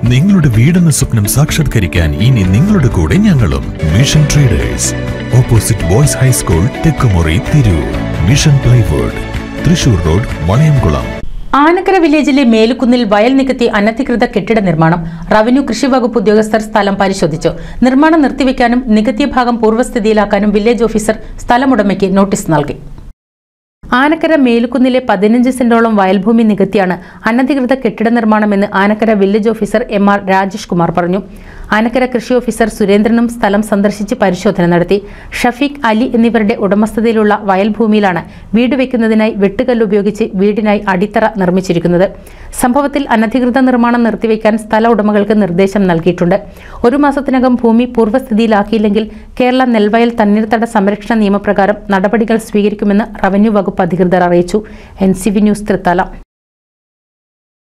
നിങ്ങളുടെ വീടെന്ന സ്വപ്നം സാക്ഷാത്കരിക്കാൻ ഇനി നിങ്ങളുടെ കൂടെ ഞങ്ങളും mission traders opposite boys high school Thekkumuri Tirur mission plywood Thrissur road Valayamkulam Anakkara വില്ലേജിലെ മേലുക്കുന്നിൽ വയൽ നികത്തി അനധികൃത കെട്ടിട നിർമ്മാണം റവന്യൂ കൃഷി വകുപ്പ് ഉദ്യോഗസ്ഥർ സ്ഥലം പരിശോധിച്ചു നിർമ്മാണം നിർത്തിവെക്കാനും നികത്തിയ ഭാഗം പൂർവ്വസ്ഥിതിയിലാക്കാനും വില്ലേജ് ഓഫീസർ സ്ഥലമുടമയ്ക്ക് നോട്ടീസ് നൽകി ആനക്കര മേലുക്കുന്നിലെ പതിനഞ്ച് സെന്റോളം വയൽഭൂമി നികത്തിയാണ് അനധികൃത കെട്ടിട നിർമ്മാണമെന്ന് Anakkara village officer M R Rajesh Kumar പറഞ്ഞു ആനക്കര കൃഷി ഓഫീസർ സുരേന്ദ്രനും സ്ഥലം സന്ദർശിച്ച് പരിശോധന നടത്തി ഷഫീഖ് അലി എന്നിവരുടെ ഉടമസ്ഥതയിലുള്ള വയൽഭൂമിയിലാണ് വീട് വയ്ക്കുന്നതിനായി വെട്ടുകല്ല് ഉപയോഗിച്ച് വീടിനായി അടിത്തറ നിർമ്മിച്ചിരിക്കുന്നത് സംഭവത്തിൽ അനധികൃത നിർമ്മാണം നിർത്തിവെക്കാൻ സ്ഥല ഉടമകൾക്ക് നിർദ്ദേശം നൽകിയിട്ടുണ്ട് ഒരു മാസത്തിനകം ഭൂമി പൂർവ്വസ്ഥിതിയിലാക്കിയില്ലെങ്കിൽ കേരള നെൽവയൽ തണ്ണീർത്തട സംരക്ഷണ നിയമപ്രകാരം നടപടികൾ സ്വീകരിക്കുമെന്ന് റവന്യൂ വകുപ്പ് അധികൃതർ അറിയിച്ചു എൻ ന്യൂസ് തൃത്താല